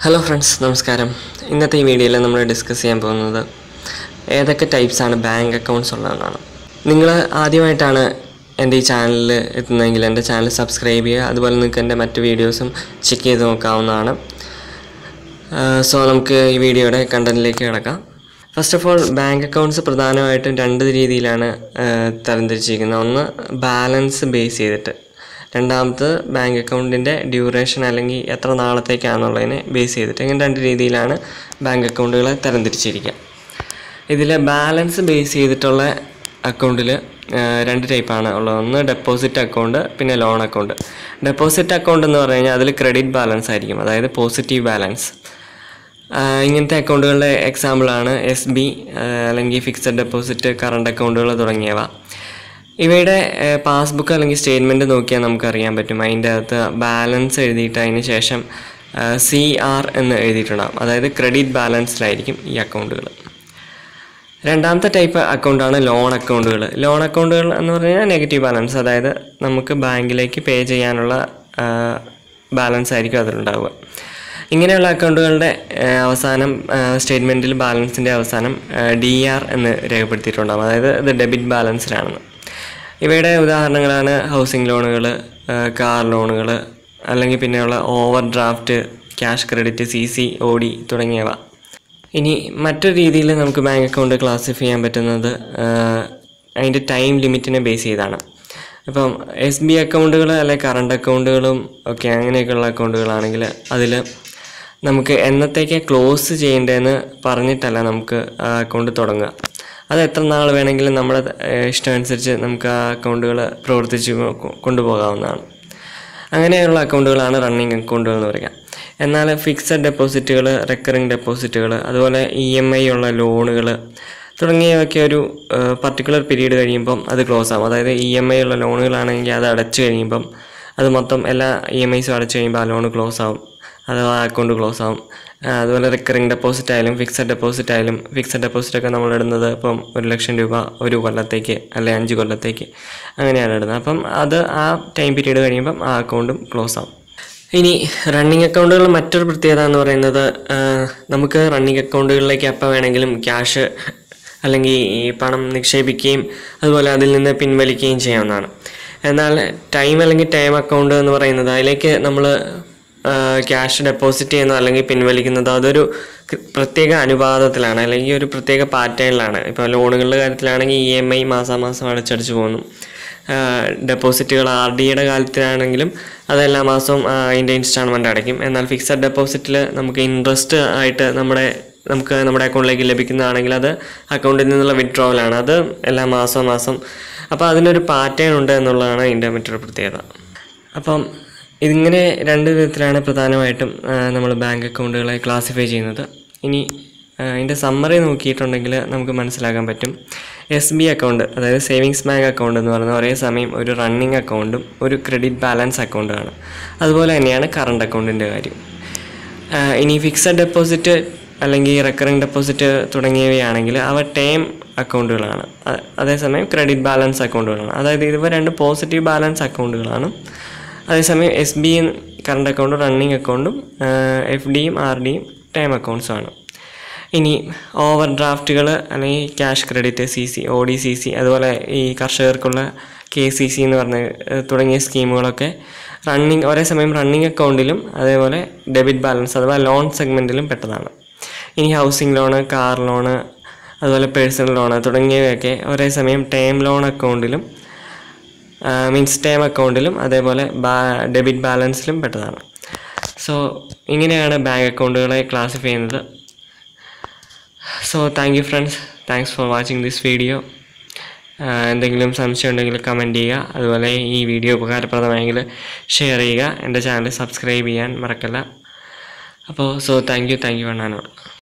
hello friends നമസ്കാരം ഇന്നത്തെ ഈ വീഡിയോയിൽ നമ്മൾ ഡിസ്കസ് ചെയ്യാൻ പോകുന്നത് ഏതൊക്കെ ടൈപ്സാണ് ബാങ്ക് അക്കൗണ്ട്സ് ഉള്ളതെന്നാണ് നിങ്ങൾ ആദ്യമായിട്ടാണ് എൻ്റെ ഈ ചാനലിൽ എത്തുന്നതെങ്കിൽ എൻ്റെ ചാനൽ സബ്സ്ക്രൈബ് ചെയ്യുക അതുപോലെ നിങ്ങൾക്ക് എൻ്റെ മറ്റ് വീഡിയോസും ചെക്ക് ചെയ്ത് നോക്കാവുന്നതാണ് സോ നമുക്ക് ഈ വീഡിയോയുടെ കണ്ടന്റിലേക്ക് കിടക്കാം first of all bank accounts പ്രധാനമായിട്ടും രണ്ട് രീതിയിലാണ് ആ, തരംതിരിച്ചിരിക്കുന്നത് ഒന്ന് ബാലൻസ് ബേസ് ചെയ്തിട്ട് രണ്ടാമത് ബാങ്ക് അക്കൗണ്ടിൻ്റെ ഡ്യൂറേഷൻ അല്ലെങ്കിൽ എത്ര നാളത്തേക്കാണെന്നുള്ളതിനെ ബേസ് ചെയ്തിട്ട് ഇങ്ങനെ രണ്ട് രീതിയിലാണ് ബാങ്ക് അക്കൗണ്ടുകളെ തരംതിരിച്ചിരിക്കുക ഇതിൽ ബാലൻസ് ബേസ് ചെയ്തിട്ടുള്ള അക്കൗണ്ടിൽ രണ്ട് ടൈപ്പാണ് ഉള്ളത് ഒന്ന് ഡെപ്പോസിറ്റ് അക്കൗണ്ട് പിന്നെ ലോൺ അക്കൗണ്ട് ഡെപ്പോസിറ്റ് അക്കൗണ്ട് എന്ന് പറഞ്ഞു കഴിഞ്ഞാൽ അതിൽ ക്രെഡിറ്റ് ബാലൻസ് ആയിരിക്കും അതായത് പോസിറ്റീവ് ബാലൻസ് ഇങ്ങനത്തെ അക്കൗണ്ടുകളുടെ എക്സാമ്പിളാണ് എസ് ബി അല്ലെങ്കിൽ ഫിക്സഡ് ഡെപ്പോസിറ്റ് കറണ്ട് അക്കൗണ്ടുകൾ തുടങ്ങിയവ ഇവയുടെ പാസ്ബുക്ക് അല്ലെങ്കിൽ സ്റ്റേറ്റ്മെൻറ്റ് നോക്കിയാൽ നമുക്കറിയാൻ പറ്റും അതിൻ്റെ അകത്ത് ബാലൻസ് എഴുതിയിട്ട് അതിന് ശേഷം സി ആർ എന്ന് എഴുതിയിട്ടുണ്ടാകും അതായത് ക്രെഡിറ്റ് ബാലൻസിലായിരിക്കും ഈ അക്കൗണ്ടുകൾ രണ്ടാമത്തെ ടൈപ്പ് അക്കൗണ്ടാണ് ലോൺ അക്കൗണ്ടുകൾ ലോൺ അക്കൗണ്ടുകൾ എന്ന് പറഞ്ഞാൽ നെഗറ്റീവ് ബാലൻസ് അതായത് നമുക്ക് ബാങ്കിലേക്ക് പേ ചെയ്യാനുള്ള ബാലൻസ് ആയിരിക്കും അതിലുണ്ടാവുക ഇങ്ങനെയുള്ള അക്കൗണ്ടുകളുടെ ആ, അവസാനം സ്റ്റേറ്റ്മെൻറ്റിൽ ബാലൻസിൻ്റെ അവസാനം ഡി ആർ എന്ന് രേഖപ്പെടുത്തിയിട്ടുണ്ടാകും അതായത് ഇത് ഡെബിറ്റ് ബാലൻസിലാണെന്ന് ഇവയുടെ ഉദാഹരണങ്ങളാണ് ഹൗസിംഗ് ലോണുകൾ കാർ ലോണുകൾ അല്ലെങ്കിൽ പിന്നെയുള്ള overdraft cash credit C C O D തുടങ്ങിയവ ഇനി മറ്റൊരു രീതിയിൽ നമുക്ക് ബാങ്ക് അക്കൗണ്ട് ക്ലാസിഫൈ ചെയ്യാൻ പറ്റുന്നത് ആഹ്, അതിൻ്റെ ടൈം ലിമിറ്റിനെ ബേസ് ചെയ്താണ് ഇപ്പം എസ് ബി അക്കൗണ്ടുകൾ അല്ലെങ്കിൽ കറണ്ട് അക്കൗണ്ടുകളും ഒക്കെ അങ്ങനെയൊക്കെയുള്ള അക്കൗണ്ടുകളാണെങ്കിൽ അതിൽ നമുക്ക് എന്നത്തേക്ക് ക്ലോസ് ചെയ്യേണ്ടതെന്ന് പറഞ്ഞിട്ടല്ല നമുക്ക് ആ അക്കൗണ്ട് തുടങ്ങുക അത് എത്ര നാൾ വേണമെങ്കിലും നമ്മുടെ ഏഹ്, ഇഷ്ടമനുസരിച്ച് നമുക്ക് ആ അക്കൗണ്ടുകൾ പ്രവർത്തിച്ച് കൊ- കൊണ്ടുപോകാവുന്നതാണ് അങ്ങനെയുള്ള അക്കൗണ്ടുകളാണ് റണ്ണിങ് അക്കൗണ്ടുകൾ എന്ന് പറയുക എന്നാൽ ഫിക്സഡ് ഡെപ്പോസിറ്റുകൾ റെക്കറിങ് ഡെപ്പോസിറ്റുകൾ അതുപോലെ ഇ എം ഐ ഉള്ള ലോണുകൾ തുടങ്ങിയവയൊക്കെ ഒരു പർട്ടിക്കുലർ പീരീഡ് കഴിയുമ്പം അത് ക്ലോസ് ആകും അതായത് ഇ എം ഐ ഉള്ള ലോണുകളാണെങ്കിൽ അത് അടച്ചു കഴിയുമ്പം അത് മൊത്തം എല്ലാ ഇ എം ഐസും അടച്ചു കഴിയുമ്പോൾ ആ ലോൺ ക്ലോസ് ആവും അഥവാ അക്കൗണ്ട് ക്ലോസ് ആവും ആ, അതുപോലെ റിക്കറിങ് ഡെപ്പോസിറ്റ് ആയാലും ഫിക്സഡ് ഡെപ്പോസിറ്റ് ആയാലും ഫിക്സഡ് ഡെപ്പോസിറ്റ് ഒക്കെ നമ്മൾ ഇടുന്നത് ഇപ്പം ഒരു ലക്ഷം രൂപ ഒരു കൊല്ലത്തേക്ക് അല്ലെ അഞ്ച് കൊല്ലത്തേക്ക് അങ്ങനെയാണ് ഇടുന്നത് അപ്പം അത് ആ ടൈം പീരീഡ് കഴിയുമ്പം ആ അക്കൗണ്ടും ക്ലോസ് ആവും ഇനി റണ്ണിങ് അക്കൗണ്ടുകൾ മറ്റൊരു പ്രത്യേകത എന്ന് പറയുന്നത് ആ, നമുക്ക് റണ്ണിങ് അക്കൗണ്ടുകളിലേക്ക് എപ്പോൾ വേണമെങ്കിലും ക്യാഷ് അല്ലെങ്കിൽ ഈ പണം നിക്ഷേപിക്കുകയും അതുപോലെ അതിൽ നിന്ന് പിൻവലിക്കുകയും ചെയ്യാവുന്നതാണ് എന്നാൽ ടൈം അല്ലെങ്കിൽ ടൈം അക്കൗണ്ട് എന്ന് പറയുന്നത് അതിലേക്ക് നമ്മൾ ക്യാഷ് ഡെപ്പോസിറ്റ് ചെയ്യുന്നത് അല്ലെങ്കിൽ പിൻവലിക്കുന്നത് അതൊരു കൃ- പ്രത്യേക അനുപാതത്തിലാണ് അല്ലെങ്കിൽ ഒരു പ്രത്യേക പാറ്റേണിലാണ് ഇപ്പോൾ ലോണുകളുടെ കാര്യത്തിലാണെങ്കിൽ ഇ എം ഐ മാസാമാസം അടച്ചടച്ച് പോകുന്നു ഡെപ്പോസിറ്റുകൾ ആർ ഡിയുടെ കാലത്തിലാണെങ്കിലും അത് എല്ലാ മാസവും ആ, അതിൻ്റെ ഇൻസ്റ്റാൾമെൻ്റ് അടയ്ക്കും എന്നാൽ ഫിക്സഡ് ഡെപ്പോസിറ്റിൽ നമുക്ക് ഇൻട്രസ്റ്റ് ആയിട്ട് നമ്മുടെ നമുക്ക് നമ്മുടെ അക്കൗണ്ടിലേക്ക് ലഭിക്കുന്നതാണെങ്കിൽ അത് അക്കൗണ്ടിൽ നിന്നുള്ള വിഡ്രോവലാണ് അത് എല്ലാ മാസവും മാസം അപ്പോൾ അതിനൊരു പാറ്റേൺ ഉണ്ട് എന്നുള്ളതാണ് ഇതിൻ്റെ മറ്റൊരു പ്രത്യേകത അപ്പം ഇതിങ്ങനെ രണ്ട് വിധത്തിലാണ് പ്രധാനമായിട്ടും നമ്മൾ ബാങ്ക് അക്കൗണ്ടുകളെ ക്ലാസിഫൈ ചെയ്യുന്നത് ഇനി ആ, ഇതിൻ്റെ സമ്മറി നോക്കിയിട്ടുണ്ടെങ്കിൽ നമുക്ക് മനസ്സിലാക്കാൻ പറ്റും എസ് ബി അക്കൗണ്ട് അതായത് സേവിങ്സ് ബാങ്ക് അക്കൗണ്ട് എന്ന് പറയുന്നത് ഒരേ സമയം ഒരു റണ്ണിങ് അക്കൗണ്ടും ഒരു ക്രെഡിറ്റ് ബാലൻസ് അക്കൗണ്ടുമാണ് അതുപോലെ തന്നെയാണ് കറണ്ട് അക്കൗണ്ടിൻ്റെ കാര്യം ആ, ഇനി ഫിക്സഡ് ഡെപ്പോസിറ്റ് അല്ലെങ്കിൽ റെക്കറിങ് ഡെപ്പോസിറ്റ് തുടങ്ങിയവയാണെങ്കിൽ അവ ടേം അക്കൗണ്ടുകളാണ് അ- അതേസമയം ക്രെഡിറ്റ് ബാലൻസ് അക്കൗണ്ടുകളാണ് അതായത് ഇവ രണ്ട് പോസിറ്റീവ് ബാലൻസ് അക്കൗണ്ടുകളാണ് അതേസമയം എസ് ബി കറണ്ട് അക്കൗണ്ടും റണ്ണിങ് അക്കൗണ്ടും എഫ് ഡിയും ആർ ഡിയും ടൈം അക്കൗണ്ട്സുമാണ് ഇനി ഓവർ ഡ്രാഫ്റ്റുകൾ അല്ലെങ്കിൽ cash credit C C O D C C അതുപോലെ ഈ കർഷകർക്കുള്ള കെ സി സി എന്ന് പറഞ്ഞ ഏഹ്, തുടങ്ങിയ സ്കീമുകളൊക്കെ റണ്ണിങ് ഒരേ സമയം റണ്ണിങ് അക്കൗണ്ടിലും അതേപോലെ ഡെബിറ്റ് ബാലൻസ് അഥവാ ലോൺ സെഗ്മെൻറ്റിലും പെട്ടതാണ് ഇനി ഹൗസിംഗ് ലോണ് കാർ ലോണ് അതുപോലെ പേഴ്സണൽ ലോണ് തുടങ്ങിയവയൊക്കെ ഒരേ സമയം ടേം ലോൺ അക്കൗണ്ടിലും മീൻസ് ടേം അക്കൗണ്ടിലും അതേപോലെ ബാ ഡെബിറ്റ് ബാലൻസിലും പെട്ടതാണ് സോ ഇങ്ങനെയാണ് ബാങ്ക് അക്കൗണ്ടുകളെ ക്ലാസിഫൈ ചെയ്യുന്നത് so thank you friends thanks for watching this video എന്തെങ്കിലും സംശയം ഉണ്ടെങ്കിൽ കമൻറ്റ് ചെയ്യുക അതുപോലെ ഈ വീഡിയോ ഉപകാരപ്രദമായെങ്കിൽ ഷെയർ ചെയ്യുക എൻ്റെ ചാനൽ സബ്സ്ക്രൈബ് ചെയ്യാൻ മറക്കല്ല അപ്പോൾ so thank you thank you അണ്ണാനോട്